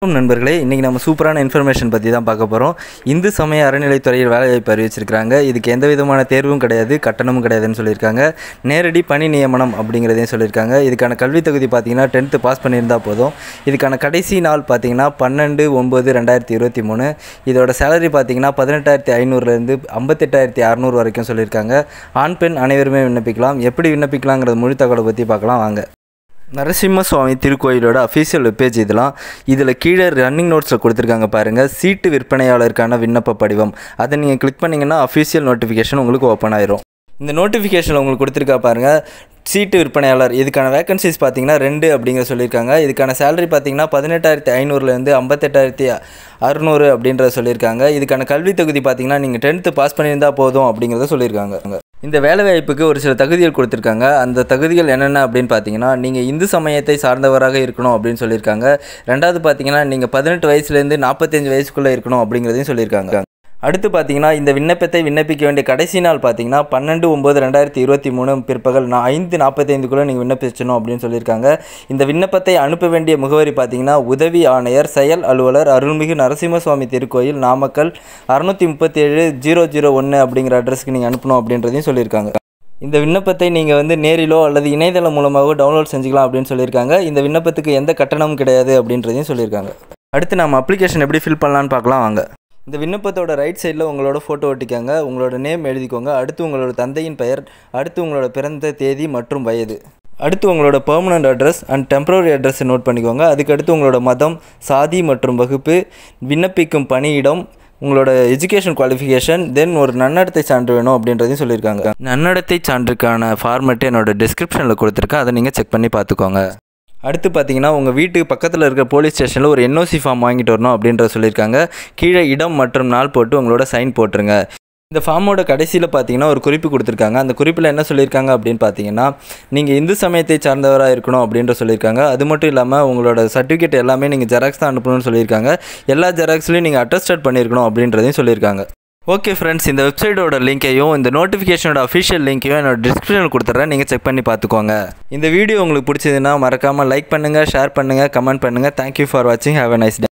வணக்கம் நண்பர்களே இன்றைக்கி நம்ம சூப்பரான இன்ஃபர்மேஷன் பற்றி தான் பார்க்க போகிறோம் இந்து சமய அறநிலைத்துறையில் வேலைவாய்ப்பு அறிவிச்சிருக்காங்க இதுக்கு எந்த விதமான தேர்வும் கிடையாது கட்டணமும் கிடையாதுன்னு சொல்லியிருக்காங்க நேரடி பணி நியமனம் அப்படிங்கிறதையும் சொல்லியிருக்காங்க இதுக்கான கல்வித் தகுதி பார்த்தீங்கன்னா டென்த்து பாஸ் பண்ணியிருந்தா போதும் இதுக்கான கடைசி நாள் பார்த்தீங்கன்னா பன்னெண்டு ஒம்பது ரெண்டாயிரத்தி இருபத்தி மூணு இதோட சேலரி பார்த்தீங்கன்னா பதினெட்டாயிரத்தி ஐநூறுலேருந்து ஐம்பத்தெட்டாயிரத்தி அறநூறு வரைக்கும் சொல்லியிருக்காங்க ஆண் பெண் அனைவருமே விண்ணப்பிக்கலாம் எப்படி விண்ணப்பிக்கலாங்கிறது முழு தகவலை பற்றி பார்க்கலாம் வாங்க நரசிம்ம சுவாமி திருக்கோயிலோட அஃபீஷியல் வெப்பேஜ் இதெல்லாம் இதில் கீழே ரன்னிங் நோட்ஸில் கொடுத்துருக்காங்க பாருங்கள் சீட்டு விற்பனையாளருக்கான விண்ணப்ப படிவம் அதை நீங்கள் கிளிக் பண்ணிங்கன்னா அஃபீஷியல் நோட்டிஃபிகேஷன் உங்களுக்கு ஓப்பன் ஆயிரும் இந்த நோட்டிஃபிகேஷனில் உங்களுக்கு கொடுத்துருக்கா பாருங்கள் சீட்டு விற்பனையாளர் இதுக்கான வேகன்சிஸ் பார்த்தீங்கன்னா ரெண்டு அப்படிங்கிற சொல்லியிருக்காங்க இதுக்கான சேலரி பார்த்தீங்கன்னா பதினெட்டாயிரத்தி ஐநூறுலேருந்து ஐம்பத்தெட்டாயிரத்தி அறுநூறு அப்படின்றத சொல்லியிருக்காங்க இதுக்கான கல்வி தகுதி பார்த்தீங்கன்னா நீங்கள் டென்த்து பாஸ் பண்ணியிருந்தால் போதும் அப்படிங்கிறத சொல்லியிருக்காங்க இந்த வேலைவாய்ப்புக்கு ஒரு சில தகுதிகள் கொடுத்துருக்காங்க அந்த தகுதிகள் என்னென்ன அப்படின்னு பார்த்தீங்கன்னா நீங்கள் இந்து சமயத்தை சார்ந்தவராக இருக்கணும் அப்படின்னு சொல்லியிருக்காங்க ரெண்டாவது பார்த்தீங்கன்னா நீங்கள் பதினெட்டு வயசுலேருந்து நாற்பத்தஞ்சு வயசுக்குள்ளே இருக்கணும் அப்படிங்கிறதையும் சொல்லியிருக்காங்க அடுத்து பார்த்தீங்கன்னா இந்த விண்ணப்பத்தை விண்ணப்பிக்க வேண்டிய கடைசி நாள் பார்த்தீங்கன்னா பன்னெண்டு ஒம்பது ரெண்டாயிரத்தி இருபத்தி மூணு பிற்பகல் நான் ஐந்து நாற்பத்தைந்துக்குள்ளே நீங்கள் விண்ணப்பிச்சணும் அப்படின்னு சொல்லியிருக்காங்க இந்த விண்ணப்பத்தை அனுப்ப வேண்டிய முகவரி பார்த்தீங்கன்னா உதவி ஆணையர் செயல் அலுவலர் அருள்மிகு நரசிம்மசுவாமி திருக்கோயில் நாமக்கல் அறுநூற்றி முப்பத்தி ஏழு ஜீரோ ஜீரோ ஒன்று அப்படிங்கிற அட்ரஸ்க்கு நீங்கள் அனுப்பணும் அப்படின்றதையும் சொல்லியிருக்காங்க இந்த விண்ணப்பத்தை நீங்கள் வந்து நேரிலோ அல்லது இணையதளம் மூலமாகவோ டவுன்லோட் செஞ்சுக்கலாம் அப்படின்னு சொல்லியிருக்காங்க இந்த விண்ணப்பத்துக்கு எந்த கட்டணமும் கிடையாது அப்படின்றதையும் சொல்லியிருக்காங்க அடுத்து நம்ம அப்ளிகேஷன் எப்படி ஃபில் பண்ணலான்னு பார்க்கலாம் வாங்க இந்த விண்ணப்பத்தோட ரைட் சைடில் உங்களோட ஃபோட்டோ ஒட்டிக்கோங்க உங்களோட நேம் எழுதிக்கோங்க அடுத்து உங்களோட தந்தையின் பெயர் அடுத்து உங்களோட பிறந்த தேதி மற்றும் வயது அடுத்து உங்களோட பெர்மனண்ட் அட்ரஸ் அண்ட் டெம்பரரி அட்ரஸை நோட் பண்ணிக்கோங்க அதுக்கடுத்து உங்களோட மதம் சாதி மற்றும் வகுப்பு விண்ணப்பிக்கும் பணியிடம் உங்களோட எஜுகேஷன் குவாலிஃபிகேஷன் தென் ஒரு நன்னடத்தை சான்று வேணும் அப்படின்றதையும் சொல்லியிருக்காங்க நன்னடத்தை சான்றுக்கான ஃபார்மெட்டு என்னோட டிஸ்கிரிப்ஷனில் கொடுத்துருக்கேன் அதை நீங்கள் செக் பண்ணி பார்த்துக்கோங்க அடுத்து பார்த்தீங்கன்னா உங்கள் வீட்டுக்கு பக்கத்தில் இருக்கிற போலீஸ் ஸ்டேஷனில் ஒரு என்ஓசி ஃபார்ம் வாங்கிட்டு வரணும் அப்படின்ற சொல்லியிருக்காங்க கீழே இடம் மற்றும் நாள் போட்டு உங்களோட சைன் போட்டுருங்க இந்த ஃபார்மோட கடைசியில் பார்த்தீங்கன்னா ஒரு குறிப்பு கொடுத்துருக்காங்க அந்த குறிப்பில் என்ன சொல்லியிருக்காங்க அப்படின்னு பார்த்தீங்கன்னா நீங்கள் இந்து சமயத்தை சார்ந்தவராக இருக்கணும் அப்படின்ற சொல்லியிருக்காங்க அது மட்டும் இல்லாமல் உங்களோட சர்டிஃபிகேட் எல்லாமே நீங்கள் ஜெராக்ஸ் தான் அனுப்பணும்னு சொல்லியிருக்காங்க எல்லா ஜெராக்ஸ்லையும் நீங்கள் அட்டஸ்டட் பண்ணியிருக்கணும் அப்படின்றதையும் சொல்லியிருக்காங்க ஓகே ஃப்ரெண்ட்ஸ் இந்த வெப்சைட்டோட லிங்க்கையும் இந்த நோட்டிஃபிகேஷனோட அஃபிஷியல் லிங்க்கையும் என்னோட டிஸ்கிரிப்ஷனில் கொடுத்துட்றேன் நீங்கள் செக் பண்ணி பார்த்துக்கோங்க இந்த வீடியோ உங்களுக்கு பிடிச்சதுன்னா மறக்காமல் லைக் பண்ணுங்கள் ஷேர் பண்ணுங்கள் கமெண்ட் பண்ணுங்கள் தேங்க்யூ ஃபார் வாட்சிங் ஹேவ் அ நைஸ் டே